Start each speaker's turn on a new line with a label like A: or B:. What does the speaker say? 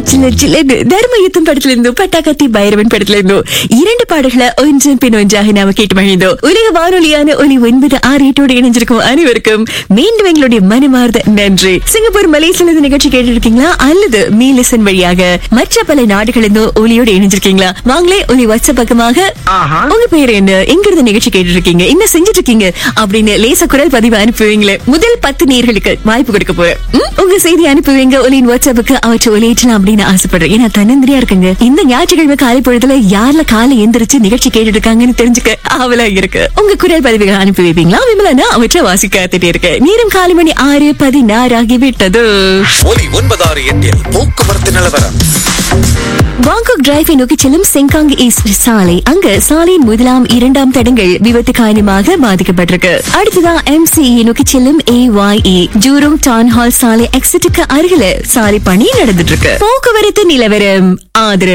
A: சில சிலன்னு தர்ம யுத்தம் படத்துல இருந்தோ பட்டாக்கத்தி பைரவன் படத்துல இருந்தோ இரண்டு பாடல்களை ஒன்றன் பின் ஒன்றாக நாம கேட்டு மகிழ்ந்தோம் உலக வானொலியான ஒலி ஒன்பது ஆறு எட்டோடு இணைஞ்சிருக்கும் அனைவருக்கும் மீண்டும் எங்களுடைய மனமார்ந்த நன்றி சிங்கப்பூர் மலேசியில இந்த நிகழ்ச்சி கேட்டு இருக்கீங்களா அல்லது மீலிசன் வழியாக மற்ற பல நாடுகள் இருந்தும் ஒலியோடு இணைஞ்சிருக்கீங்களா வாங்களே ஒலி வாட்ஸ்அப் பக்கமாக உங்க பேர் என்ன எங்க இருந்து நிகழ்ச்சி கேட்டு இருக்கீங்க என்ன செஞ்சுட்டு இருக்கீங்க அப்படின்னு லேச குரல் பதிவு அனுப்புவீங்களே முதல் பத்து நேர்களுக்கு வாய்ப்பு கொடுக்க போறேன் ம், உங்க செய்தி அனுப்புவீங்க ஒலியின் வாட்ஸ்அப்புக்கு அவற்றை ஒலியேற்றலாம் அப்படின்னு ஆசைப்படுறேன் ஏன்னா தன்னந்திரியா இருக்குங்க இந்த ஞாயிற்றுக்கிழமை காலை பொழுதுல யார்ல காலை எந்திரிச்சு நிகழ்ச்சி கேட்டுட்டு இருக்காங்கன்னு தெரிஞ்சுக்க ஆவலா இருக்கு உங்க குரல் பதிவுகளை அனுப்பி வைப்பீங்களா விமலனா அவற்றை வாசிக்க காத்துட்டே இருக்கு நேரம் காலை மணி ஆறு பதினாறு ஆகிவிட்டது
B: ஒலி ஒன்பதாறு எட்டில் போக்குவரத்து நிலவரம்
A: பாங்காக் டிரைவை நோக்கி செல்லும் செங்காங் ஈஸ்ட் சாலை அங்க சாலையின் முதலாம் இரண்டாம் தடங்கள் விபத்து காரணமாக பாதிக்கப்பட்டிருக்கு அடுத்ததான் எம்சிஇ நோக்கி செல்லும் ஏஒய்இ ஜூரோங் டான் ஹால் சாலை எக்ஸிட்டுக்கு அருகில சாலை பணி நடந்துட்டு இருக்கு போக்குவரத்து நிலவரம் ஆதரவு